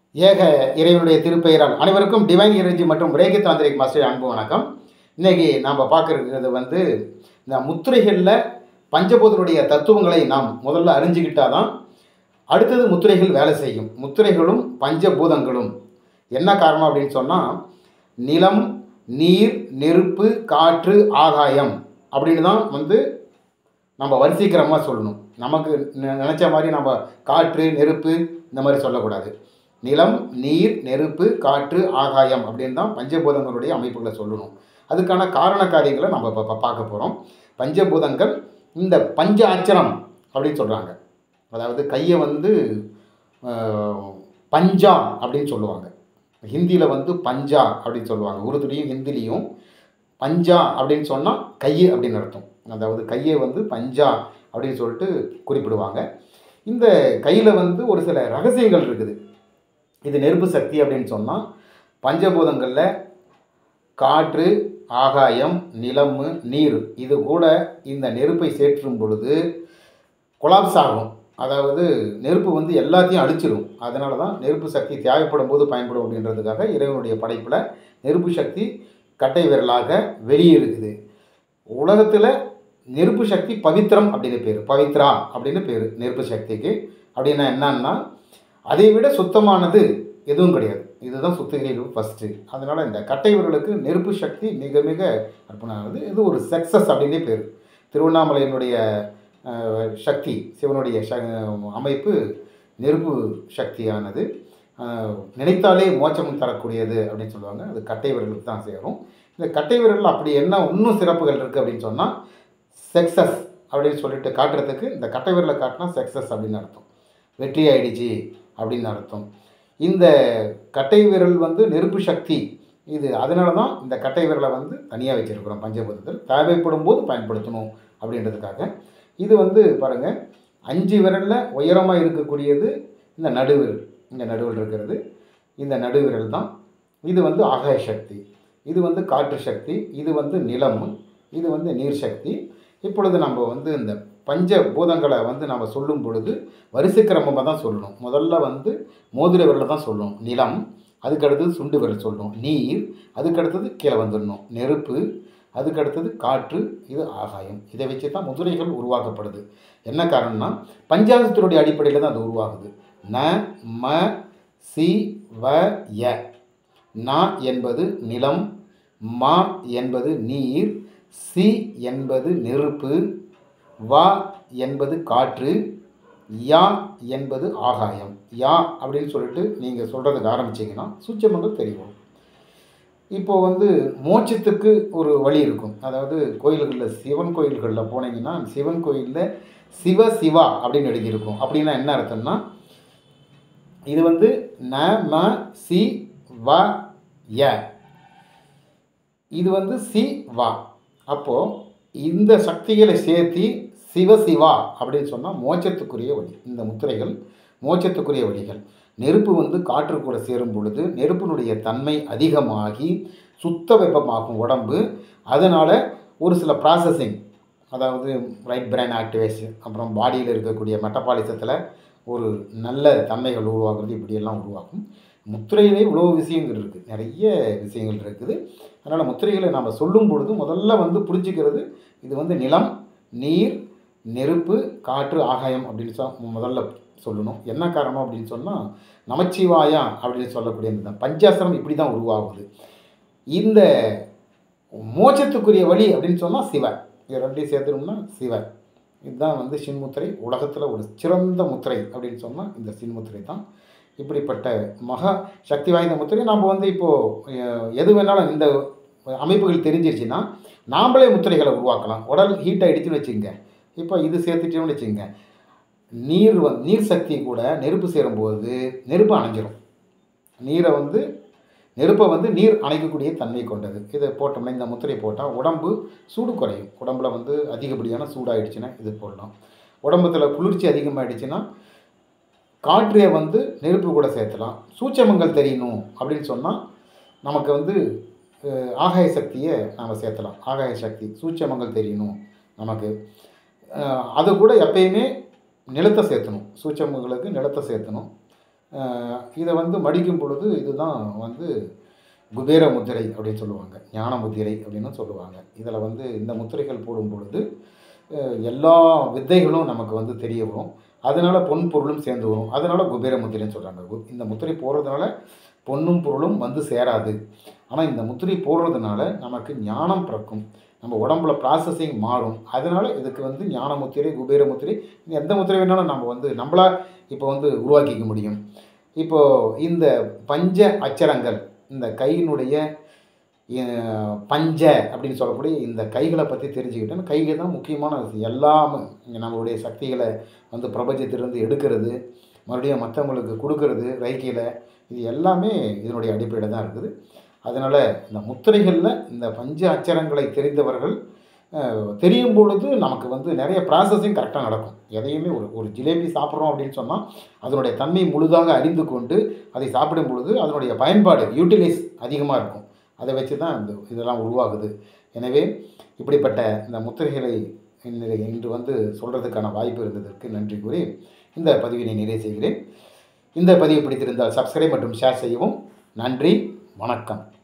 ஏக இறைவனுடைய திருப்பெயரால் அனைவருக்கும் டிவைன் எனர்ஜி மற்றும் ரேகி தாந்திரிக் மாஸ்டர் அன்பு வணக்கம் இன்னைக்கு நாம் பார்க்கறது வந்து இந்த முத்திரைகளில் பஞ்சபூதனுடைய தத்துவங்களை நாம் முதல்ல அறிஞ்சுக்கிட்டால் தான் அடுத்தது முத்திரைகள் வேலை செய்யும் முத்திரைகளும் பஞ்சபூதங்களும் என்ன காரணம் அப்படின்னு சொன்னால் நிலம் நீர் நெருப்பு காற்று ஆகாயம் அப்படின்னு தான் வந்து நம்ம வரிசைக்கிரமாக சொல்லணும் நமக்கு நி- நினைச்ச மாதிரி நம்ம காற்று நெருப்பு இந்த மாதிரி சொல்லக்கூடாது நிலம் நீர் நெருப்பு காற்று ஆகாயம் அப்படின்னு தான் பஞ்சபூதங்களுடைய அமைப்புகளை சொல்லணும் அதுக்கான காரண காரியங்களை நம்ம இப்போ பார்க்க போகிறோம் பஞ்சபூதங்கள் இந்த பஞ்ச ஆச்சரம் அப்படின்னு சொல்கிறாங்க அதாவது கையை வந்து ஆஹ், பஞ்சா அப்படின்னு சொல்லுவாங்க ஹிந்தியில் வந்து பஞ்சா அப்படின்னு சொல்லுவாங்க உருதுலையும் ஹிந்திலையும் பஞ்சா அப்படின்னு சொன்னால் கை அப்படின்னு அர்த்தம் அதாவது கையை வந்து பஞ்சா அப்படின்னு சொல்லிட்டு குறிப்பிடுவாங்க இந்த கையில் வந்து ஒரு சில ரகசியங்கள் இருக்குது இது நெருப்பு சக்தி அப்படின்னு சொன்னால் பஞ்சபூதங்களில் காற்று ஆகாயம் நிலம் நீர் இது கூட இந்த நெருப்பை சேற்றும் பொழுது கொலாப்ஸ் ஆகும் அதாவது நெருப்பு வந்து எல்லாத்தையும் அழிச்சிடும் அதனால தான் நெருப்பு சக்தி தேவைப்படும் போது பயன்படும் அப்படின்றதுக்காக இறைவனுடைய படைப்பில் நெருப்பு சக்தி கட்டை விரலாக வெளியே இருக்குது உலகத்தில் நெருப்பு சக்தி பவித்ரம் அப்படின்னு பேர் பவித்ரா அப்படின்னு பேர் நெருப்பு சக்திக்கு அப்படின்னா என்னன்னா அதை விட சுத்தமானது எதுவும் கிடையாது இதுதான் சுத்திகரிப்பு ஃபஸ்ட்டு அதனால் இந்த கட்டை விரலுக்கு நெருப்பு சக்தி மிக மிக அர்ப்பணமானது இது ஒரு சக்ஸஸ் அப்படின்னே பேர் திருவண்ணாமலையினுடைய அஹ், சக்தி சிவனுடைய ச அமைப்பு நெருப்பு சக்தியானது அஹ், நினைத்தாலே மோட்சம் தரக்கூடியது அப்படின்னு சொல்லுவாங்க அது கட்டை விரலுக்கு தான் சேரும் இந்த கட்டை விரலில் அப்படி என்ன இன்னும் சிறப்புகள் இருக்குது அப்படின்னு சொன்னால் சக்ஸஸ் அப்படின்னு சொல்லிட்டு காட்டுறதுக்கு இந்த கட்டை விரலை காட்டினா சக்ஸஸ் அப்படின்னு அர்த்தம் வெற்றி ஆயிடுச்சு அப்படின்னு அர்த்தம் இந்த கட்டை விரல் வந்து நெருப்பு சக்தி இது அதனால தான் இந்த கட்டை விரலை வந்து தனியாக வச்சுருக்கிறோம் பஞ்சபூதத்தில் தேவைப்படும் போது பயன்படுத்தணும் அப்படின்றதுக்காக இது வந்து பாருங்கள் அஞ்சு விரலில் உயரமாக இருக்கக்கூடியது இந்த நடுவிரல் இந்த நடுவில் இருக்கிறது இந்த நடுவிரல் தான் இது வந்து ஆகாய சக்தி இது வந்து காற்று சக்தி இது வந்து நிலம் இது வந்து நீர் சக்தி இப்பொழுது நம்ம வந்து இந்த பஞ்ச பூதங்களை வந்து நம்ம சொல்லும் பொழுது வரிசை கிரமமாக தான் சொல்லணும் முதல்ல வந்து மோதிர விரலை தான் சொல்லணும் நிலம் அதுக்கடுத்தது சுண்டு விரல் சொல்லணும் நீர் அதுக்கடுத்தது கீழே வந்துடணும் நெருப்பு அதுக்கடுத்தது காற்று இது ஆகாயம் இதை வச்சு தான் முதிரைகள் உருவாக்கப்படுது என்ன காரணம்னா பஞ்சாங்கத்தினுடைய அடிப்படையில் தான் அது உருவாகுது ந ம சி வ ய ந என்பது நிலம் மா என்பது நீர் சி என்பது நெருப்பு வா என்பது காற்று யா என்பது ஆகாயம் யா அப்படின்னு சொல்லிட்டு நீங்கள் சொல்கிறதுக்கு ஆரம்பிச்சீங்கன்னா சூட்சமங்கள் தெரியும் இப்போ வந்து மோட்சத்துக்கு ஒரு வழி இருக்கும் அதாவது கோயில்களில் சிவன் கோயில்களில் போனீங்கன்னா சிவன் கோயிலில் சிவ சிவா அப்படின்னு எழுதியிருக்கும் அப்படின்னா என்ன அர்த்தம்னா இது வந்து ந ம சி வ ய இது வந்து சி வா அப்போது இந்த சக்திகளை சேர்த்தி சிவசிவா அப்படின்னு சொன்னால் மோட்சத்துக்குரிய வழி இந்த முத்திரைகள் மோட்சத்துக்குரிய வழிகள் நெருப்பு வந்து காற்று கூட சேரும் பொழுது நெருப்பினுடைய தன்மை அதிகமாகி சுத்த வெப்பமாகும் உடம்பு அதனால் ஒரு சில ப்ராசஸிங் அதாவது ரைட் பிரைன் ஆக்டிவேஷன் அப்புறம் பாடியில் இருக்கக்கூடிய மெட்டபாலிசத்தில் ஒரு நல்ல தன்மைகள் உருவாகுறது இப்படியெல்லாம் உருவாகும் முத்திரையிலே இவ்வளோ விஷயங்கள் இருக்குது நிறைய விஷயங்கள் இருக்குது அதனால் முத்திரைகளை நாம் சொல்லும் பொழுது முதல்ல வந்து புரிஞ்சுக்கிறது இது வந்து நிலம் நீர் நெருப்பு காற்று ஆகாயம் அப்படின்னு சொல் முதல்ல சொல்லணும் என்ன காரணம் அப்படின்னு சொன்னால் நமச்சிவாயா அப்படின்னு சொல்லக்கூடிய இந்த பஞ்சாசனம் இப்படி தான் உருவாகுது இந்த மோட்சத்துக்குரிய வழி அப்படின்னு சொன்னால் சிவ இது ரெண்டையும் சேர்த்துனோம்னா சிவ இதுதான் வந்து சின்முத்திரை உலகத்தில் ஒரு சிறந்த முத்திரை அப்படின்னு சொன்னால் இந்த சின்முத்திரை தான் இப்படிப்பட்ட மகா சக்தி வாய்ந்த முத்திரை நாம் வந்து இப்போது எது வேணாலும் இந்த அமைப்புகள் தெரிஞ்சிருச்சுன்னா நாம்ளே முத்திரைகளை உருவாக்கலாம் உடல் ஹீட் ஆகிடுச்சுன்னு வச்சுங்க இப்போ இது சேர்த்துட்டோம்னு வச்சுங்க நீர் வந்து நீர் சக்தி கூட நெருப்பு சேரும்போது நெருப்பு அணைஞ்சிரும் நீரை வந்து நெருப்பை வந்து நீர் அணைக்கக்கூடிய தன்மை கொண்டது இதை போட்டோம்னா இந்த முத்திரை போட்டால் உடம்பு சூடு குறையும் உடம்புல வந்து அதிகப்படியான சூடாயிடுச்சுன்னா இது போடலாம் உடம்புல குளிர்ச்சி அதிகமாகிடுச்சுன்னா காற்றை வந்து நெருப்பு கூட சேர்த்தலாம் சூட்சமங்கள் தெரியணும் அப்படின்னு சொன்னால் நமக்கு வந்து அஹ், ஆகாய சக்தியை நாம் சேர்த்தலாம் ஆகாய சக்தி சூட்சமங்கள் தெரியணும் நமக்கு அஹ், அது கூட எப்பயுமே நிலத்தை சேர்த்தணும் சூட்சமங்களுக்கு நிலத்தை சேர்த்தணும் அஹ் இதை வந்து மடிக்கும் பொழுது இதுதான் வந்து குபேர முத்திரை அப்படின்னு சொல்லுவாங்க ஞான முத்திரை அப்படின்னு சொல்லுவாங்க இதில் வந்து இந்த முத்திரைகள் போடும் பொழுது அஹ் எல்லா வித்தைகளும் நமக்கு வந்து தெரிய வரும் அதனால் பொன் பொருளும் சேர்ந்து வரும் அதனால் குபேர முத்திரைன்னு சொல்கிறாங்க கு- இந்த முத்திரை போடுறதுனால பொன்னும் பொருளும் வந்து சேராது ஆனால் இந்த முத்திரை போடுறதுனால நமக்கு ஞானம் பிறக்கும் நம்ம உடம்புல ப்ராசஸிங் மாறும் அதனால் இதுக்கு வந்து ஞான முத்திரை குபேர முத்திரை எந்த முத்திரை வேணாலும் நம்ம வந்து நம்மளா இப்போ வந்து உருவாக்கிக்க முடியும் இப்போது இந்த பஞ்ச அச்சரங்கள் இந்த கையினுடைய அஹ், பஞ்ச அப்படின்னு சொல்லக்கூடிய இந்த கைகளை பற்றி தெரிஞ்சுக்கிட்டேன் கைகள் தான் முக்கியமான விஷயம் எல்லாமே நம்மளுடைய சக்திகளை வந்து பிரபஞ்சத்திலிருந்து எடுக்கிறது மறுபடியும் மற்றவங்களுக்கு கொடுக்கறது ரைக்கியில் இது எல்லாமே இதனுடைய அடிப்படையில் தான் இருக்குது அதனால் இந்த முத்திரைகளில் இந்த பஞ்ச அச்சரங்களை தெரிந்தவர்கள் அஹ், தெரியும் பொழுது நமக்கு வந்து நிறைய ப்ராசஸிங் கரெக்டாக நடக்கும் எதையுமே ஒரு ஒரு ஜிலேபி சாப்பிட்றோம் அப்படின்னு சொன்னால் அதனுடைய தன்மை முழுதாக அறிந்து கொண்டு அதை சாப்பிடும் பொழுது அதனுடைய பயன்பாடு யூட்டிலைஸ் அதிகமாக இருக்கும் அதை வச்சு தான் இந்த இதெல்லாம் உருவாகுது எனவே இப்படிப்பட்ட இந்த முத்திரைகளை இன்று இன்று வந்து சொல்கிறதுக்கான வாய்ப்பு இருந்ததற்கு நன்றி கூறி இந்த பதிவினை நிறைவு செய்கிறேன் இந்த பதிவு பிடித்திருந்தால் சப்ஸ்கிரைப் மற்றும் ஷேர் செய்யவும் நன்றி வணக்கம்